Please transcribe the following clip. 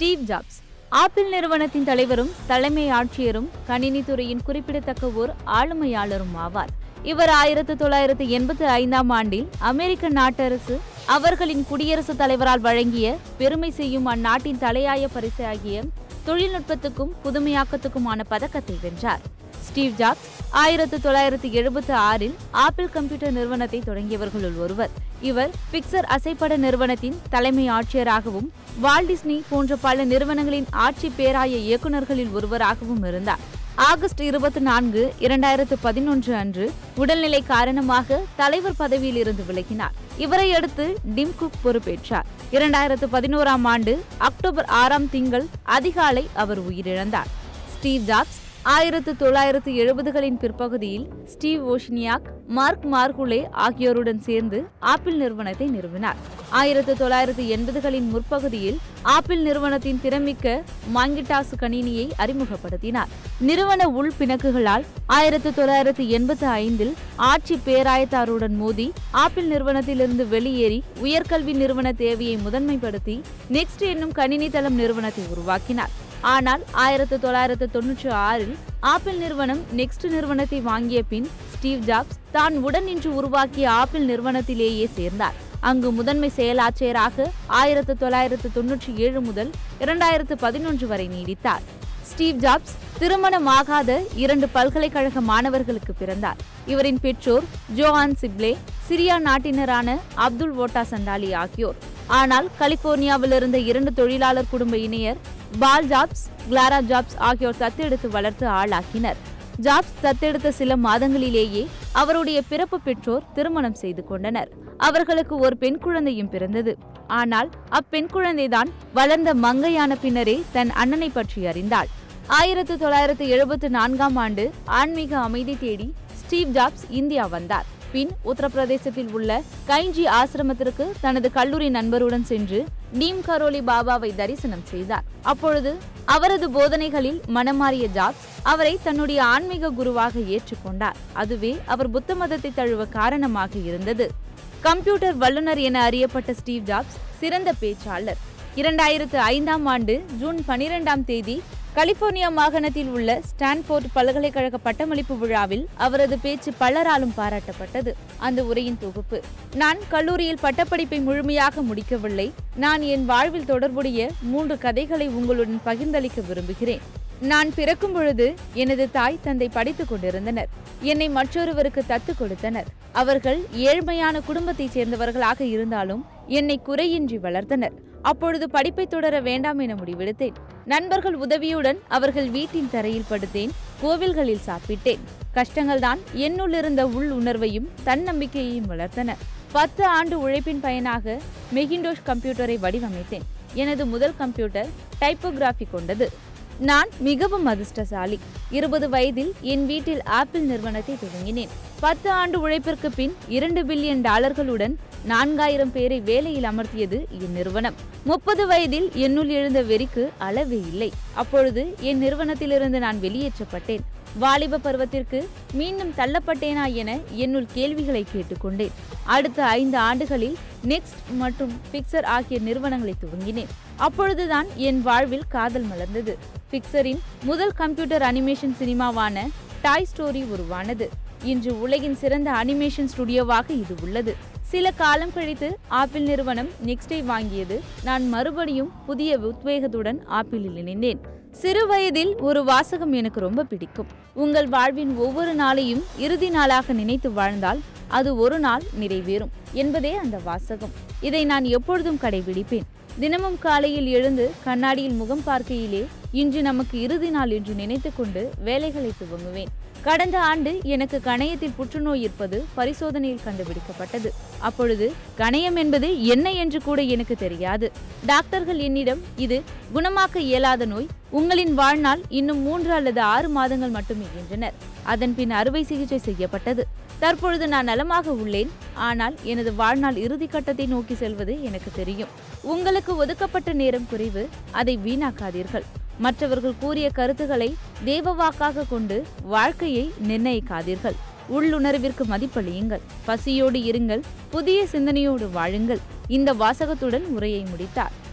Steve jobs apple நிறுவனத்தின் தலைவரும் தலைமை ஆட்சியரும் கணினி துறையின் குறிப்பிடத்தக்க ஓர் ஆளுமையாளரும் ஆவார் இவர் ஆயிரத்து தொள்ளாயிரத்து எண்பத்தி ஐந்தாம் ஆண்டில் அமெரிக்க நாட்டரசு அவர்களின் குடியரசுத் தலைவரால் வழங்கிய பெருமை செய்யும் அந்நாட்டின் தலையாய பரிசாகிய தொழில்நுட்பத்துக்கும் புதுமையாக்கத்துக்குமான பதக்கத்தை வென்றார் ஸ்டீவ் ஜாப்ஸ் ஆயிரத்து தொள்ளாயிரத்து எழுபத்து ஆறில் ஆப்பிள் கம்ப்யூட்டர் நிறுவனத்தை தொடங்கியவர்களுள் ஒருவர் இவர் பிக்சர் அசைப்பட நிறுவனத்தின் தலைமை ஆட்சியராகவும் வால் டிஸ்னி போன்ற பல நிறுவனங்களின் ஆட்சி பேராய இயக்குநர்களில் ஒருவராகவும் இருந்தார் ஆகஸ்ட் இருபத்தி நான்கு இரண்டாயிரத்து பதினொன்று அன்று உடல்நிலை காரணமாக தலைவர் பதவியில் இருந்து விலகினார் இவரை அடுத்து டிம் குக் பொறுப்பேற்றார் இரண்டாயிரத்து பதினோராம் ஆண்டு அக்டோபர் ஆறாம் திங்கள் அதிகாலை அவர் உயிரிழந்தார் ஸ்டீவ் ஜாப்ஸ் ஆயிரத்து தொள்ளாயிரத்து எழுபதுகளின் பிற்பகுதியில் ஸ்டீவ் ஓஷினியாக் மார்க் மார்குலே ஆகியோருடன் சேர்ந்து ஆப்பிள் நிறுவனத்தை நிறுவினார் ஆயிரத்து தொள்ளாயிரத்து எண்பதுகளின் முற்பகுதியில் ஆப்பிள் நிறுவனத்தின் திறமிக்க மாங்கிட்டாசு கணினியை அறிமுகப்படுத்தினார் நிறுவன உள் பிணக்குகளால் ஆயிரத்து தொள்ளாயிரத்து எண்பத்து ஐந்தில் ஆட்சி பேராயத்தாருடன் மோதி ஆப்பிள் நிறுவனத்திலிருந்து வெளியேறி உயர்கல்வி நிறுவன தேவையை முதன்மைப்படுத்தி நெக்ஸ்ட் என்னும் கணினி தளம் நிறுவனத்தை உருவாக்கினார் ஆனால் ஆயிரத்து தொள்ளாயிரத்து தொன்னூற்றி ஆறில் ஆப்பிள் நிறுவனம் நெக்ஸ்ட் நிறுவனத்தை வாங்கிய பின் ஸ்டீவ் ஜாப்ஸ் தான் உடன் நின்று உருவாக்கிய ஆப்பிள் நிறுவனத்திலேயே சேர்ந்தார் அங்கு முதன்மை செயலாட்சியராக ஆயிரத்து தொள்ளாயிரத்து தொன்னூற்றி ஏழு முதல் இரண்டாயிரத்து பதினொன்று வரை நீடித்தார் ஸ்டீவ் ஜாப்ஸ் திருமணமாகாத இரண்டு பல்கலைக்கழக மாணவர்களுக்கு பிறந்தார் இவரின் பெற்றோர் ஜோஹான் சிப்லே சிரியா நாட்டினரான அப்துல் ஓட்டா சண்டாலி ஆகியோர் ஆனால் கலிபோர்னியாவில் இருந்த இரண்டு தொழிலாளர் குடும்ப இணையர் பால் ஜாப்ஸ் கிளாரா ஜாப்ஸ் ஆகியோர் தத்தெடுத்து வளர்த்து ஆளாக்கினர் ஜாப்ஸ் தத்தெடுத்த சில மாதங்களிலேயே அவருடைய பிறப்பு பெற்றோர் திருமணம் செய்து கொண்டனர் அவர்களுக்கு ஒரு பெண் குழந்தையும் பிறந்தது ஆனால் அப்பெண் குழந்தைதான் வளர்ந்த மங்கையான பின்னரே தன் அண்ணனை பற்றி அறிந்தாள் ஆயிரத்து தொள்ளாயிரத்து எழுபத்து நான்காம் ஆண்டு ஆன்மீக அமைதி தேடி ஸ்டீவ் ஜாப்ஸ் இந்தியா வந்தார் பின் உத்தரப்பிரதேசத்தில் உள்ள கைஞ்சி ஆசிரமத்திற்கு தனது கல்லூரி நண்பருடன் சென்று நீம் கரோலி பாபாவை தரிசனம் செய்தார் அப்பொழுது அவரது போதனைகளில் மனமாறிய ஜாப்ஸ் அவரை தன்னுடைய ஆன்மீக குருவாக ஏற்றுக்கொண்டார் அதுவே அவர் புத்த மதத்தை தழுவ காரணமாக இருந்தது கம்ப்யூட்டர் வல்லுநர் என அறியப்பட்ட ஸ்டீவ் ஜாப்ஸ் சிறந்த பேச்சாளர் இரண்டாயிரத்து ஐந்தாம் ஆண்டு ஜூன் பனிரெண்டாம் தேதி கலிபோர்னியா மாகாணத்தில் உள்ள ஸ்டான்ஃபோர்ட் பல்கலைக்கழக பட்டமளிப்பு விழாவில் அவரது பேச்சு பலராலும் பாராட்டப்பட்டது அந்த உரையின் தொகுப்பு நான் கல்லூரியில் பட்டப்படிப்பை முழுமையாக முடிக்கவில்லை நான் என் வாழ்வில் தொடர்புடைய மூன்று கதைகளை உங்களுடன் பகிர்ந்தளிக்க விரும்புகிறேன் நான் பிறக்கும் பொழுது எனது தாய் தந்தை படித்துக் கொண்டிருந்தனர் என்னை மற்றொருவருக்கு தத்து கொடுத்தனர் அவர்கள் ஏழ்மையான குடும்பத்தைச் சேர்ந்தவர்களாக இருந்தாலும் என்னை குறையின்றி வளர்த்தனர் அப்பொழுது படிப்பை தொடர வேண்டாம் என முடிவெடுத்தேன் நண்பர்கள் உதவியுடன் அவர்கள் வீட்டின் தரையில் படுத்தேன் கோவில்களில் சாப்பிட்டேன் கஷ்டங்கள்தான் என்னுள் இருந்த உள் உணர்வையும் தன்னம்பிக்கையையும் வளர்த்தன பத்து ஆண்டு உழைப்பின் பயனாக மெகிண்டோஷ் கம்ப்யூட்டரை வடிவமைத்தேன் எனது முதல் கம்ப்யூட்டர் டைப்போகிராஃபி கொண்டது நான் மிகவும் அதிர்ஷ்டசாலி இருபது வயதில் என் வீட்டில் ஆப்பிள் நிறுவனத்தை துவங்கினேன் பத்து ஆண்டு உழைப்பிற்கு பின் இரண்டு பில்லியன் டாலர்களுடன் நான்காயிரம் பேரை வேலையில் அமர்த்தியது என் நிறுவனம் முப்பது வயதில் என்னுள் எழுந்த வெறிக்கு அளவே இல்லை அப்பொழுது என் நிறுவனத்திலிருந்து நான் வெளியேற்றப்பட்டேன் வாலிப பருவத்திற்கு மீண்டும் தள்ளப்பட்டேனா என என்னுள் கேள்விகளை கேட்டுக்கொண்டேன் அடுத்த ஐந்து ஆண்டுகளில் நெக்ஸ்ட் மற்றும் பிக்சர் ஆகிய நிறுவனங்களை துவங்கினேன் அப்பொழுதுதான் என் வாழ்வில் காதல் மலர்ந்தது பிக்சரின் முதல் கம்ப்யூட்டர் அனிமேஷன் சினிமாவான டாய் ஸ்டோரி உருவானது இன்று உலகின் சிறந்த அனிமேஷன் ஸ்டுடியோவாக இது உள்ளது சில காலம் கழித்து ஆப்பிள் நிறுவனம் நெக்ஸ்டை வாங்கியது நான் மறுபடியும் புதிய உத்வேகத்துடன் ஆப்பிளில் இணைந்தேன் சிறு வயதில் ஒரு வாசகம் எனக்கு ரொம்ப பிடிக்கும் உங்கள் வாழ்வின் ஒவ்வொரு நாளையும் இறுதி நாளாக நினைத்து வாழ்ந்தால் அது ஒரு நாள் நிறைவேறும் என்பதே அந்த வாசகம் இதை நான் எப்பொழுதும் கடைபிடிப்பேன் தினமும் காலையில் எழுந்து கண்ணாடியில் முகம் பார்க்கையிலே இன்று நமக்கு இறுதி நாள் என்று நினைத்துக்கொண்டு வேலைகளை துவங்குவேன் கடந்த ஆண்டு எனக்கு கணையத்தில் புற்றுநோய் இருப்பது பரிசோதனையில் கண்டுபிடிக்கப்பட்டது அப்பொழுது கணையம் என்பது என்ன என்று கூட எனக்கு தெரியாது டாக்டர்கள் என்னிடம் இது குணமாக்க இயலாத நோய் உங்களின் வாழ்நாள் இன்னும் மூன்று அல்லது ஆறு மாதங்கள் மட்டுமே என்றனர் அதன் பின் அறுவை சிகிச்சை செய்யப்பட்டது தற்பொழுது நான் நலமாக உள்ளேன் ஆனால் எனது வாழ்நாள் இறுதி கட்டத்தை நோக்கி செல்வது எனக்கு தெரியும் உங்களுக்கு ஒதுக்கப்பட்ட நேரம் குறைவு அதை வீணாக்காதீர்கள் மற்றவர்கள் கூறிய கருத்துக்களை தேவவாக்காக கொண்டு வாழ்க்கையை நிர்ணயிக்காதீர்கள் உள்ளுணர்விற்கு மதிப்பளியுங்கள் பசியோடு இருங்கள் புதிய சிந்தனையோடு வாழுங்கள் இந்த வாசகத்துடன் உரையை முடித்தார்